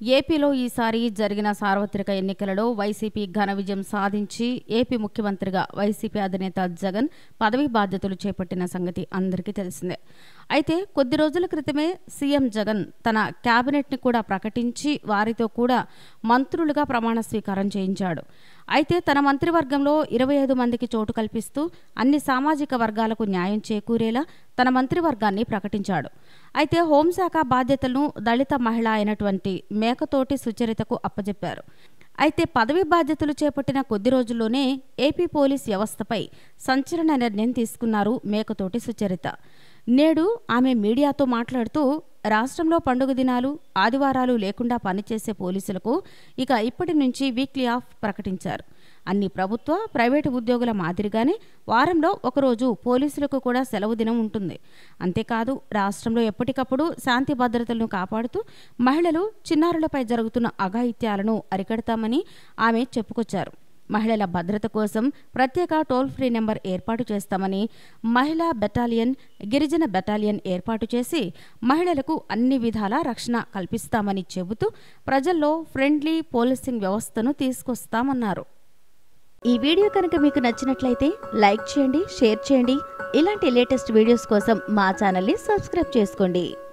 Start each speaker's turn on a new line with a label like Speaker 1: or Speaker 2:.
Speaker 1: ఏపీలో ఈసారి జరిగిన సార్వత్రిక ఎన్నికలలో వైసీపీ ఘన విజయం సాధించి ఏపీ ముఖ్యమంత్రిగా వైసీపీ అధినేత జగన్ పదవీ బాధ్యతలు చేపట్టిన సంగతి అందరికీ తెలిసిందే అయితే కొద్ది రోజుల క్రితమే సీఎం జగన్ తన కేబినెట్ని కూడా ప్రకటించి వారితో కూడా మంత్రులుగా ప్రమాణ స్వీకారం చేయించాడు అయితే తన మంత్రివర్గంలో ఇరవై ఐదు మందికి చోటు కల్పిస్తూ అన్ని సామాజిక వర్గాలకు న్యాయం చేకూరేలా తన మంత్రివర్గాన్ని ప్రకటించాడు అయితే హోంశాఖ బాధ్యతలను దళిత మహిళ అయినటువంటి మేకతోటి సుచరితకు అప్పజెప్పారు అయితే పదవి బాధ్యతలు చేపట్టిన కొద్ది రోజుల్లోనే ఏపీ పోలీస్ వ్యవస్థపై సంచలన నిర్ణయం తీసుకున్నారు మేకతోటి సుచరిత నేడు ఆమె మీడియాతో మాట్లాడుతూ రాష్ట్రంలో పండుగ దినాలు ఆదివారాలు లేకుండా పనిచేసే పోలీసులకు ఇక ఇప్పటి నుంచి వీక్లీ ఆఫ్ ప్రకటించారు అన్ని ప్రభుత్వ ప్రైవేటు ఉద్యోగుల మాదిరిగానే వారంలో ఒకరోజు పోలీసులకు కూడా సెలవు దినం ఉంటుంది అంతేకాదు రాష్ట్రంలో ఎప్పటికప్పుడు శాంతి భద్రతలను కాపాడుతూ మహిళలు చిన్నారులపై జరుగుతున్న అఘాయిత్యాలను అరికడతామని ఆమె చెప్పుకొచ్చారు మహిళల భద్రత కోసం ప్రత్యేక టోల్ ఫ్రీ నెంబర్ ఏర్పాటు చేస్తామని మహిళా బెటాలియన్ గిరిజన బెటాలియన్ ఏర్పాటు చేసి మహిళలకు అన్ని విధాల రక్షణ కల్పిస్తామని చెబుతూ ప్రజల్లో ఫ్రెండ్లీ పోలీసింగ్ వ్యవస్థను తీసుకొస్తామన్నారు
Speaker 2: ఈ వీడియో కనుక మీకు నచ్చినట్లయితే లైక్ చేయండి షేర్ చేయండి ఇలాంటి లేటెస్ట్ వీడియోస్ కోసం మా ఛానల్ని సబ్స్క్రైబ్ చేసుకోండి